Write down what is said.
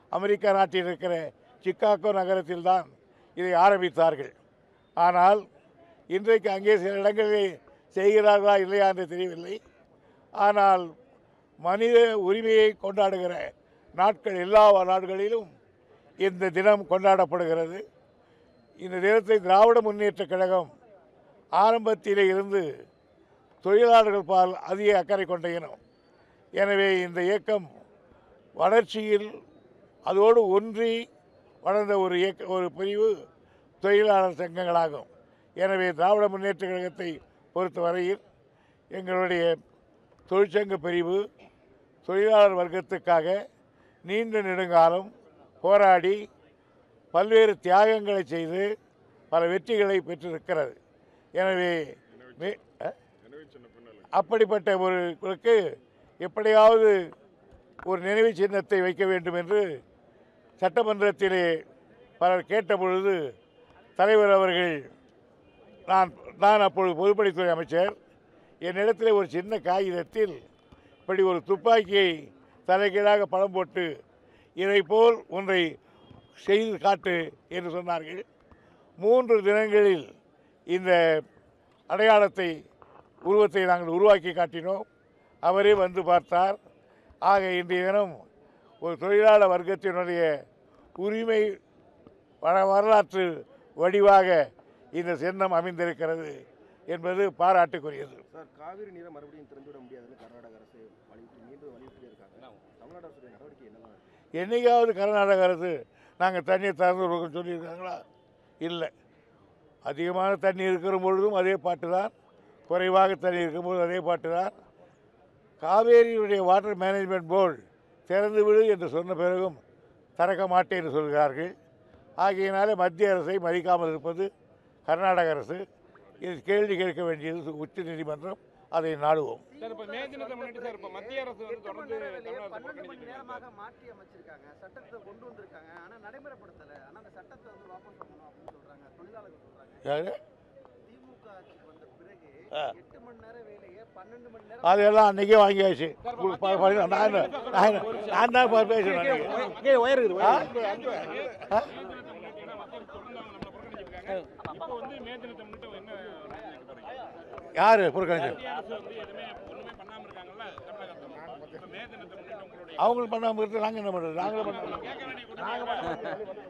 America நாட்டில் இருக்கிற Chicago நகரத்தில்தான் இதை ஆரம்பித்தார்கள் ஆனால் இன்றைக்கு அங்கே சில இடங்களிலே செய்கிறார்களா இல்லையா என்று தெரியவில்லை ஆனால் மனித உரிமையை கொண்டாடுகிற நாட்கள் எல்லா நாடுகளிலும் இந்த தினம் கொண்டாடப்படுகிறது இந்த தினத்தை திராவிட முன்னேற்றக் கழகம் ஆரம்பத்திலே இருந்து தொழிலாளர்கள் பால் அதிக அக்கறை கொண்ட இனம் எனவே இந்த இயக்கம் வளர்ச்சியில் அதோடு ஒன்றி வளர்ந்த ஒரு இயக்க ஒரு பிரிவு தொழிலாளர் சங்கங்களாகும் எனவே திராவிட முன்னேற்ற கழகத்தை பொறுத்தவரையில் எங்களுடைய தொழிற்சங்க பிரிவு தொழிலாளர் வர்க்கத்துக்காக நீண்ட நெடுங்காலம் போராடி பல்வேறு தியாகங்களை செய்து பல வெற்றிகளை பெற்றிருக்கிறது எனவே மே- அ? அப்படிப்பட்ட ஒருவருக்கு எப்படியாவது ஒரு நினைவு சின்னத்தை வைக்க வேண்டும் என்று சட்டமன்றத்திலே பலர் கேட்டபொழுது தலைவர் அவர்கள் நான் நான் அப்பொழுது பொதுப்பணித்துறை அமைச்சர் என்னிடத்தில் ஒரு சின்ன காகிதத்தில் இப்படி ஒரு துப்பாக்கியை தலைகீழாக படம் போட்டு இதைப்போல் ஒன்றை செய்து காட்டு என்று சொன்னார்கள் மூன்று தினங்களில் இந்த அடையாளத்தை உருவத்தை நாங்கள் உருவாக்கி காட்டினோம் அவரே வந்து பார்த்தார் ஆக இன்றைய தினம் ஒரு தொழிலாளர் வர்க்கத்தினுடைய உரிமை வர வரலாற்று வடிவாக இந்த சின்னம் அமைந்திருக்கிறது என்பது பாராட்டுக்குரியது சார் காவிரி நீரை மறுபடியும் திறந்துவிட முடியாதுன்னு கர்நாடக அரசு வலியுறுத்தி மீண்டும் வலியுறுத்தி இருக்காங்க தமிழ்நாடு அரசுடைய நடவடிக்கை என்னதான் இருக்கு? என்னைக்காவது கர்நாடக அரசு நாங்கள் தண்ணீர் திறந்து விடுறோம்னு சொல்லியிருக்காங்களா இல்லை அதிகமான தண்ணி இருக்கிற பொழுதும் அதே பாட்டு தான் குறைவாக தண்ணி இருக்கும்போது அதே பாட்டு தான் காவேரியுடைய வாட்டர் மேனேஜ்மெண்ட் போர்டு திறந்து விடு என்று சொன்ன பிறகும் திறக்க மாட்டேன் என்று சொல்கிறார்கள் ஆகையினாலே மத்திய அரசை மதிக்காமல் இருப்பது கர்நாடக அரசு இது கேள்வி கேட்க வேண்டியது உச்ச நீதிமன்றம் அதை நாடுவோம் சார் இப்போ மே தினத்தை முன்னிட்டு சார் இப்போ மத்திய அரசு வந்து எட்டு மணி தொடர்ந்து நேர வேலையை தமிழக அரசு பன்னெண்டு மணி புறக்கணிச்சிட்டு நேரமாக இருக்காங்க. மாற்றி அமைச்சிருக்காங்க சட்டத்தை கொண்டு வந்திருக்காங்க ஆனா நடைமுறைப்படுத்தல ஆனா அந்த சட்டத்தை வந்து வாபஸ் வாங்கணும் அப்படின்னு சொல்றாங்க தொழிலாளர்கள் சொல்றாங்க யாரு திமுக ஆட்சிக்கு வந்த பிறகு ஆ. எட்டு மணி நேர வேலையை பன்னெண்டு மணி நேரம் அதெல்லாம் அன்றைக்கே வாங்கியாச்சு உங்களுக்கு ப- ப- நான் என்ன- நான் என்ன- நான் தான் ப- பேசுறேன் அன்னைக்கு. ஆ? ஆ? இப்போ வந்து மே தினத்தை முன்னிட்டு என்ன நடவடிக்கை போறீங்க? யாரு புறக்கணிச்சு மத்திய அரசு வந்து எதுவுமே ஒண்ணுமே பண்ணாம இருக்காங்கல்ல தமிழகத்துல இப்போ மே தினத்தை முன்னிட்டு உங்களுடைய அவங்களுக்கு பண்ணாமல் இருக்கு நாங்கள் என்ன பண்ணுறது நாங்களும் பண்ண கேட்க வேண்டிய குற்றச்சாட்டு